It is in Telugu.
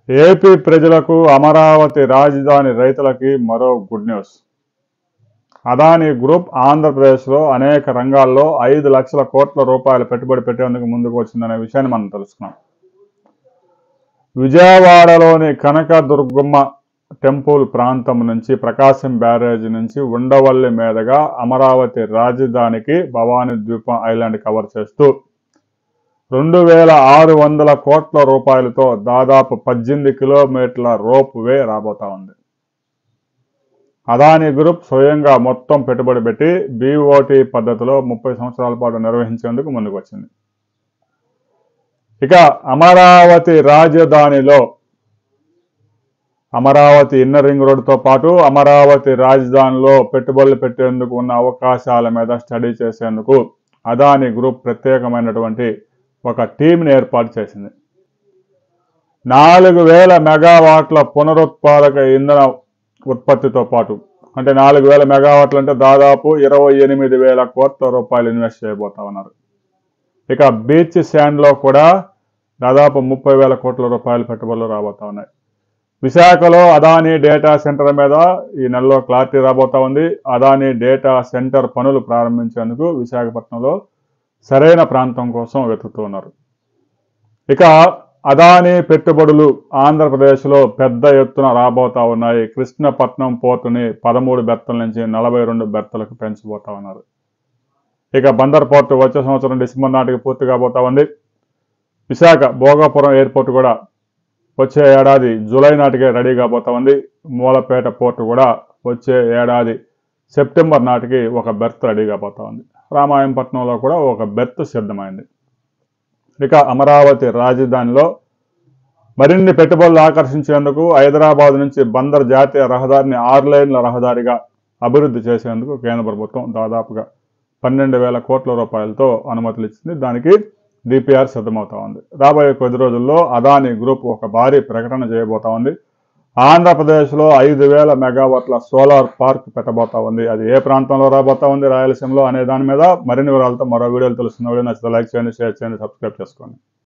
ఏపీ ప్రజలకు అమరావతి రాజధాని రైతులకి మరో గుడ్ న్యూస్ అదానీ గ్రూప్ ఆంధ్రప్రదేశ్లో అనేక రంగాల్లో ఐదు లక్షల కోట్ల రూపాయల పెట్టుబడి పెట్టేందుకు ముందుకు వచ్చిందనే విషయాన్ని మనం తెలుసుకున్నాం విజయవాడలోని కనకదుర్గమ్మ టెంపుల్ ప్రాంతం నుంచి ప్రకాశం బ్యారేజ్ నుంచి ఉండవల్లి మీదుగా అమరావతి రాజధానికి భవానీ ద్వీపం ఐలాండ్ కవర్ చేస్తూ రెండు వేల ఆరు వందల కోట్ల రూపాయలతో దాదాపు పద్దెనిమిది కిలోమీటర్ల రోప్ వే రాబోతా ఉంది అదానీ గ్రూప్ స్వయంగా మొత్తం పెట్టుబడి పెట్టి బీఓటీ పద్ధతిలో ముప్పై సంవత్సరాల పాటు నిర్వహించేందుకు ముందుకు వచ్చింది ఇక అమరావతి రాజధానిలో అమరావతి ఇన్నర్ రింగ్ రోడ్డుతో పాటు అమరావతి రాజధానిలో పెట్టుబడులు పెట్టేందుకు ఉన్న అవకాశాల మీద స్టడీ చేసేందుకు అదానీ గ్రూప్ ప్రత్యేకమైనటువంటి ఒక టీంని ఏర్పాటు చేసింది నాలుగు వేల మెగావాట్ల పునరుత్పాదక ఇంధన ఉత్పత్తితో పాటు అంటే నాలుగు వేల మెగావాట్లు అంటే దాదాపు ఇరవై ఎనిమిది వేల కోట్ల రూపాయలు ఇన్వెస్ట్ చేయబోతా ఉన్నారు ఇక బీచ్ శాండ్లో కూడా దాదాపు ముప్పై వేల కోట్ల రూపాయల పెట్టుబడులు రాబోతా ఉన్నాయి విశాఖలో అదానీ డేటా సెంటర్ మీద ఈ నెలలో క్లారిటీ రాబోతా ఉంది అదానీ డేటా సెంటర్ పనులు ప్రారంభించేందుకు విశాఖపట్నంలో సరైన ప్రాంతం కోసం వెతుకుతూ ఉన్నారు ఇక అదానీ పెట్టుబడులు ఆంధ్రప్రదేశ్లో పెద్ద ఎత్తున రాబోతా ఉన్నాయి కృష్ణపట్నం పోర్టుని పదమూడు బెర్తల నుంచి నలభై రెండు బెర్తలకు పెంచబోతా ఉన్నారు ఇక బందర్ పోర్టు వచ్చే సంవత్సరం డిసెంబర్ నాటికి పూర్తి కాబోతా ఉంది విశాఖ భోగాపురం ఎయిర్పోర్ట్ కూడా వచ్చే ఏడాది జూలై నాటికే రెడీ కాబోతా ఉంది మూలపేట పోర్టు కూడా వచ్చే ఏడాది సెప్టెంబర్ నాటికి ఒక బెర్త్ రెడీ కాబోతా ఉంది రామాయంపట్నంలో కూడా ఒక బెర్త్ సిద్ధమైంది ఇక అమరావతి రాజధానిలో మరిన్ని పెట్టుబడులు ఆకర్షించేందుకు హైదరాబాద్ నుంచి బందర్ జాతీయ రహదారిని ఆరు లైన్ల రహదారిగా అభివృద్ధి చేసేందుకు కేంద్ర ప్రభుత్వం దాదాపుగా పన్నెండు వేల కోట్ల రూపాయలతో అనుమతులు ఇచ్చింది దానికి డిపిఆర్ సిద్ధమవుతా ఉంది రాబోయే కొద్ది రోజుల్లో అదానీ గ్రూప్ ఒక భారీ ప్రకటన చేయబోతా ఉంది ఆంధ్రప్రదేశ్లో ఐదు వేల మెగావాట్ల సోలార్ పార్క్ పెట్టబోతా ఉంది అది ఏ ప్రాంతంలో రాబోతా ఉంది రాయలసీమలో అనే దాని మీద మరిన్ని వివరాలతో మరో వీడియోలు తెలుస్తున్న వీడియో నచ్చితే లైక్ చేయండి షేర్ చేయండి సబ్స్క్రైబ్ చేసుకోండి